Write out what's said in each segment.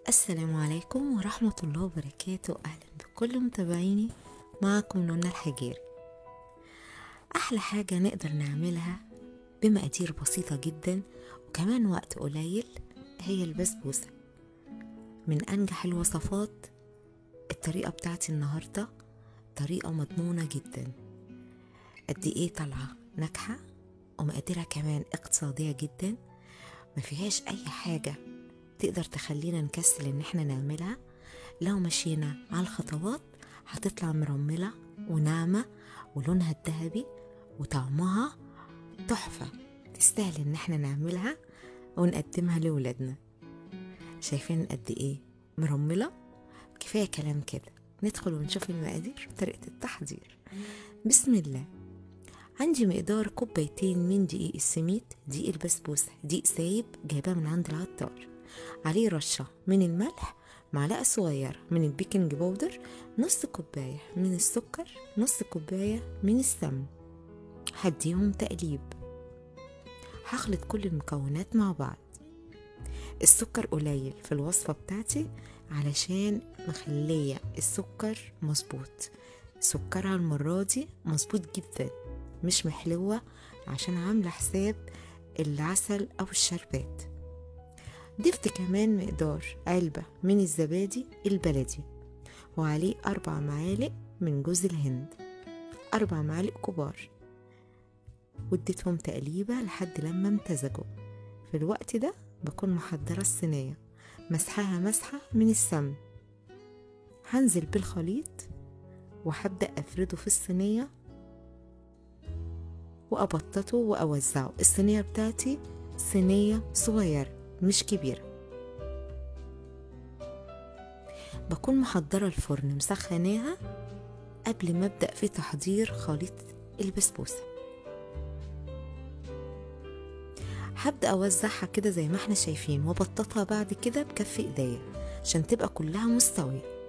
السلام عليكم ورحمة الله وبركاته أهلا بكل متابعيني معكم نونا الحجيري أحلى حاجة نقدر نعملها بمقادير بسيطة جدا وكمان وقت قليل هي البسبوسة من أنجح الوصفات الطريقة بتاعتي النهاردة طريقة مضمونة جدا قد إيه طالعة ناجحة ومقاديرها كمان اقتصادية جدا ما فيهاش أي حاجة تقدر تخلينا نكسل إن احنا نعملها لو مشينا على الخطوات هتطلع مرملة وناعمة ولونها الذهبي وطعمها تحفة تستاهل إن احنا نعملها ونقدمها لولادنا شايفين قد إيه مرملة كفاية كلام كده ندخل ونشوف المقادير وطريقة التحضير بسم الله عندي مقدار كوبايتين من دقيق السميد دقيق البسبوسة دقيق سايب جايباه من عند العطار عليه رشة من الملح معلقة صغيرة من البيكنج باودر نص كوباية من السكر نص كوباية من السمن هديهم تقليب هخلط كل المكونات مع بعض السكر قليل في الوصفة بتاعتي علشان مخلية السكر مظبوط سكرها المرة دي مظبوط جدا مش محلوة عشان عاملة حساب العسل أو الشربات ضفت كمان مقدار علبة من الزبادي البلدي وعليه أربع معالق من جوز الهند أربع معالق كبار واديتهم تقليبة لحد لما امتزجوا في الوقت ده بكون محضرة الصينية مسحها مسحة من السمن هنزل بالخليط وهبدأ أفرده في الصينية وأبططه وأوزعه الصينية بتاعتي صينية صغيرة مش كبيرة بكون محضرة الفرن مسخناها قبل ما أبدأ في تحضير خليط البسبوسة هبدأ أوزعها كده زي ما احنا شايفين وبططها بعد كده بكف ايديا عشان تبقى كلها مستوية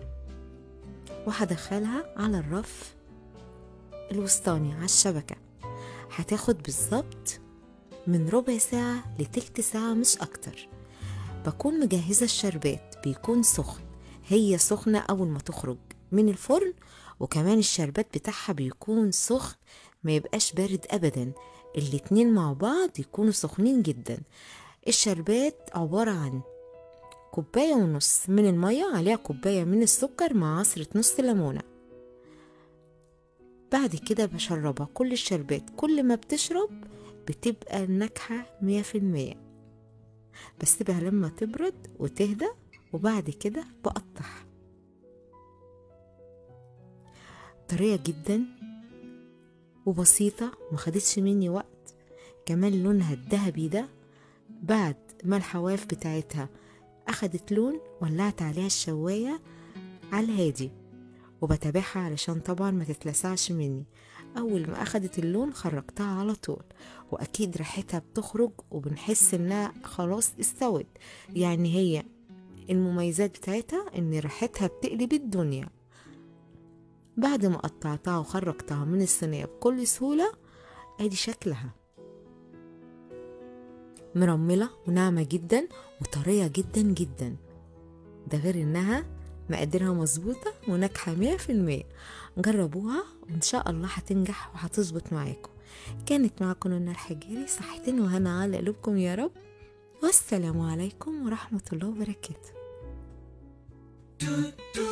وهدخلها على الرف الوسطاني على الشبكة هتاخد بالظبط من ربع ساعة لتلت ساعة مش أكتر بكون مجهزة الشربات بيكون سخن هي سخنة أول ما تخرج من الفرن وكمان الشربات بتاعها بيكون سخن ما يبقاش بارد أبدا الاتنين مع بعض يكونوا سخنين جدا الشربات عبارة عن كوباية ونص من المية عليها كوباية من السكر مع عصرة نص ليمونة بعد كده بشربها كل الشربات كل ما بتشرب بتبقى النكهة مية في المية بسيبها لما تبرد وتهدى وبعد كده بقطعها طرية جدا وبسيطة مخدتش مني وقت كمان لونها الذهبي ده بعد ما الحواف بتاعتها أخدت لون ولعت عليها الشواية على الهادي وبتابعها علشان طبعا ما تتلسعش مني أول ما أخدت اللون خرجتها على طول وأكيد ريحتها بتخرج وبنحس إنها خلاص استوت يعني هي المميزات بتاعتها إن ريحتها بتقلب الدنيا بعد ما قطعتها وخرجتها من الصينية بكل سهولة ادي شكلها مرملة وناعمة جدا وطرية جدا جدا ده غير انها مقاديرها مظبوطة وناجحة مية في المية جربوها وان شاء الله هتنجح وهتظبط معاكم كانت معاكم نونا الحجيري صحتين وهنا على قلوبكم يا رب والسلام عليكم ورحمة الله وبركاته